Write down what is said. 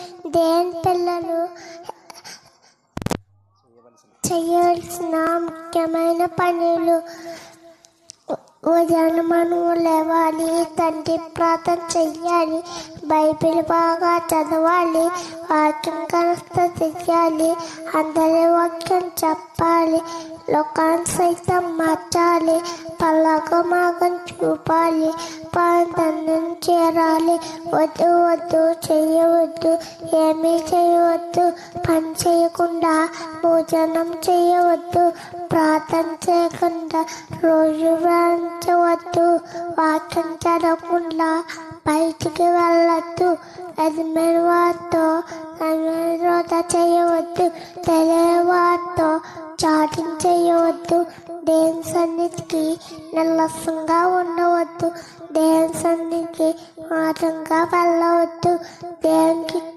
దేని పిల్లలు చేయవలసిన ముఖ్యమైన పనులు ఉదయం మనం లేవాలి తండ్రి ప్రార్థన చెయ్యాలి బైబిల్ బాగా చదవాలి వాక్యం కనస్త చెయ్యాలి అందరి వాక్యం చెప్పాలి లోకాన్ని సైతం మార్చాలి పల్లక మాగం చూపాలి పాంతం చేరాలి వద్దు వద్దు చేయవద్దు ఏమీ చేయవద్దు పని చేయకుండా భోజనం చేయవద్దు ప్రార్థన చేయకుండా రోజు వ్రాయించవద్దు వాక్యం చదవకుండా బయటికి వెళ్ళొద్దు ఎదిమైన వారితో రోత చేయవద్దు తెలియవారితో చాటింగ్ చేయవద్దు దేని సన్నిధికి నిర్లక్ష్యంగా ఉండవద్దు దేని సన్నిధికి మాత్రంగా వెళ్ళవద్దు దేనికి